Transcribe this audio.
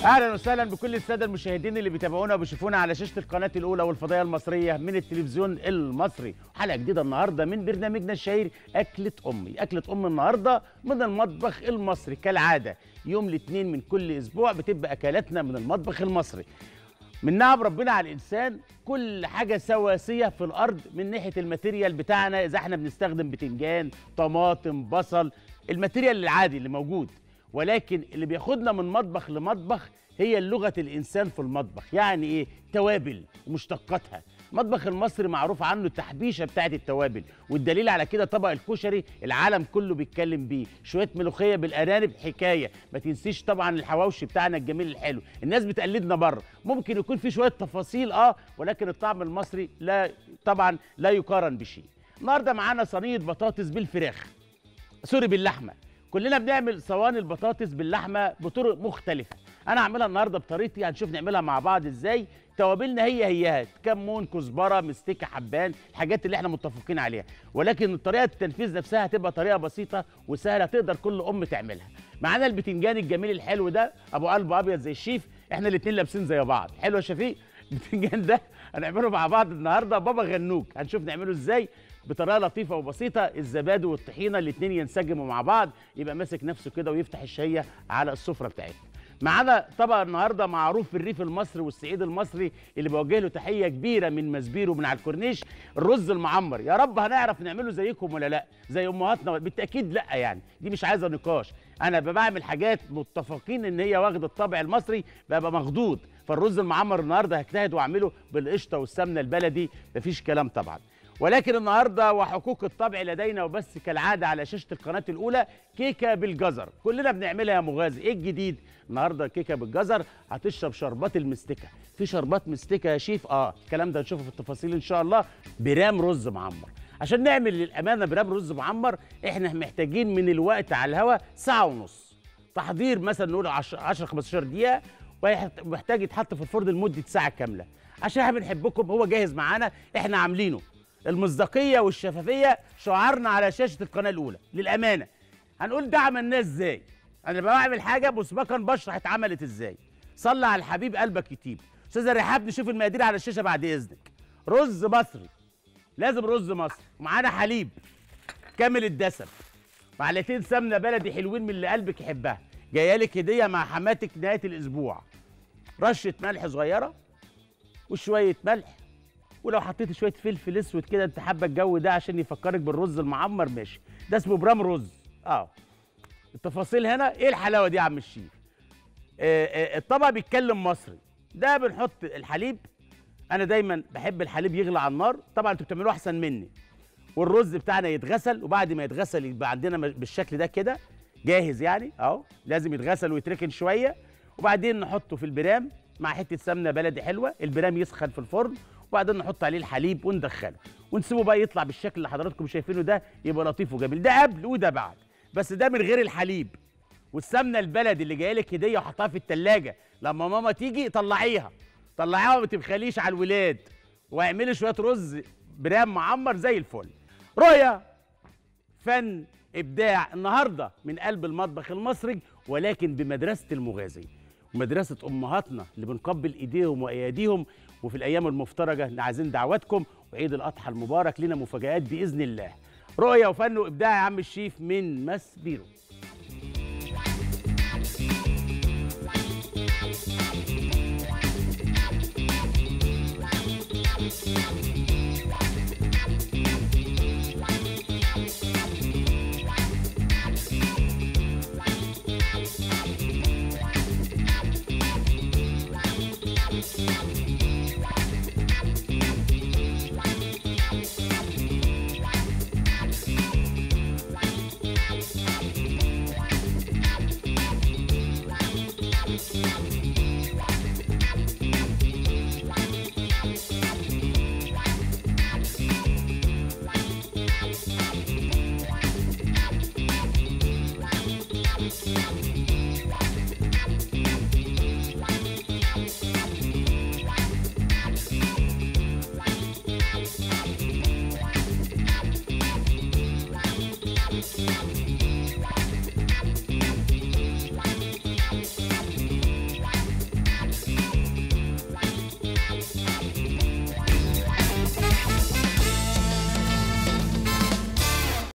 اهلا وسهلا بكل الساده المشاهدين اللي بيتابعونا وبيشوفونا على شاشه القناه الاولى والفضائيه المصريه من التلفزيون المصري حلقه جديده النهارده من برنامجنا الشهير اكله امي اكله ام النهارده من المطبخ المصري كالعاده يوم الاثنين من كل اسبوع بتبقى اكلاتنا من المطبخ المصري من نعم ربنا على الانسان كل حاجه سواسيه في الارض من ناحيه الماتيريال بتاعنا اذا احنا بنستخدم بتنجان طماطم بصل الماتيريال العادي اللي موجود ولكن اللي بياخدنا من مطبخ لمطبخ هي لغه الانسان في المطبخ يعني ايه توابل ومشتقاتها المطبخ المصري معروف عنه التحبيشه بتاعت التوابل والدليل على كده طبق الكشري العالم كله بيتكلم بيه شويه ملوخيه بالارانب حكايه ما تنسيش طبعا الحواوشي بتاعنا الجميل الحلو الناس بتقلدنا بره ممكن يكون في شويه تفاصيل اه ولكن الطعم المصري لا طبعا لا يقارن بشيء النهارده معانا صينيه بطاطس بالفراخ سوري باللحمه كلنا بنعمل صواني البطاطس باللحمه بطرق مختلفه انا هعملها النهارده بطريقتي هنشوف نعملها مع بعض ازاي توابلنا هي هيها كمون كزبره مستكه حبان الحاجات اللي احنا متفقين عليها ولكن طريقه التنفيذ نفسها هتبقى طريقه بسيطه وسهله تقدر كل ام تعملها معانا البتنجان الجميل الحلو ده ابو قلب ابيض زي الشيف احنا الاثنين لابسين زي بعض حلو يا شفيق البتنجان ده هنعمله مع بعض النهارده بابا غنوج هنشوف نعمله ازاي بطريقه لطيفه وبسيطه الزبادي والطحينه الاثنين ينسجموا مع بعض يبقى ماسك نفسه كده ويفتح الشهيه على السفره بتاعتنا معانا طبق النهارده معروف في الريف المصري والصعيد المصري اللي بوجه له تحيه كبيره من مسبير ومن على الكورنيش الرز المعمر يا رب هنعرف نعمله زيكم ولا لا زي امهاتنا بالتاكيد لا يعني دي مش عايزه نقاش انا بعمل حاجات متفقين ان هي واخده الطابع المصري ببقى مخضوض فالرز المعمر النهارده هجتهد واعمله بالقشطه والسمنه البلدي مفيش كلام طبعا ولكن النهارده وحقوق الطبع لدينا وبس كالعاده على شاشه القناه الاولى كيكه بالجزر كلنا بنعملها يا مغازي ايه الجديد النهارده كيكه بالجزر هتشرب شربات المستكه في شربات مستكه يا شيف اه الكلام ده هنشوفه في التفاصيل ان شاء الله برام رز معمر عشان نعمل للامانه برام رز معمر احنا محتاجين من الوقت على الهواء ساعه ونص تحضير مثلا نقول 10 10 15 دقيقه ومحتاج يتحط في الفرن لمده ساعه كامله عشان احنا بنحبكم هو جاهز معانا احنا عاملينه المصداقيه والشفافيه شعارنا على شاشه القناه الاولى للامانه هنقول ده عملناه ازاي انا بعمل حاجه مسبقا بشرح اتعملت ازاي صلى على الحبيب قلبك يطيب استاذه رحاب نشوف المقادير على الشاشه بعد اذنك رز مصري لازم رز مصري ومعانا حليب كامل الدسم معلقتين سمنه بلدي حلوين من اللي قلبك يحبها جايه لك هديه مع حماتك نهايه الاسبوع رشه ملح صغيره وشويه ملح ولو حطيت شويه فلفل اسود كده انت حابه الجو ده عشان يفكرك بالرز المعمر ماشي ده اسمه برام رز اه التفاصيل هنا ايه الحلاوه دي يا عم الشيف آه آه الطبق بيتكلم مصري ده بنحط الحليب انا دايما بحب الحليب يغلى على النار طبعا انتوا بتعملوه احسن مني والرز بتاعنا يتغسل وبعد ما يتغسل يبقى عندنا بالشكل ده كده جاهز يعني اهو لازم يتغسل ويتركن شويه وبعدين نحطه في البرام مع حته سمنه بلدي حلوه البرام يسخن في الفرن وبعدين نحط عليه الحليب وندخله ونسيبه بقى يطلع بالشكل اللي حضراتكم شايفينه ده يبقى لطيف وجميل ده قبل وده بعد بس ده من غير الحليب والسمنه البلدي اللي جايه لك هديه وحطها في التلاجة لما ماما تيجي طلعيها طلعيها وما تبخليش على الولاد واعملي شويه رز برام معمر زي الفل رؤيا فن ابداع النهارده من قلب المطبخ المصري ولكن بمدرسه المغازي ومدرسه امهاتنا اللي بنقبل ايديهم واياديهم وفي الايام المفترجه عايزين دعواتكم وعيد الاضحى المبارك لنا مفاجات باذن الله رؤيه وفن وابداع يا عم الشيف من مس بيرو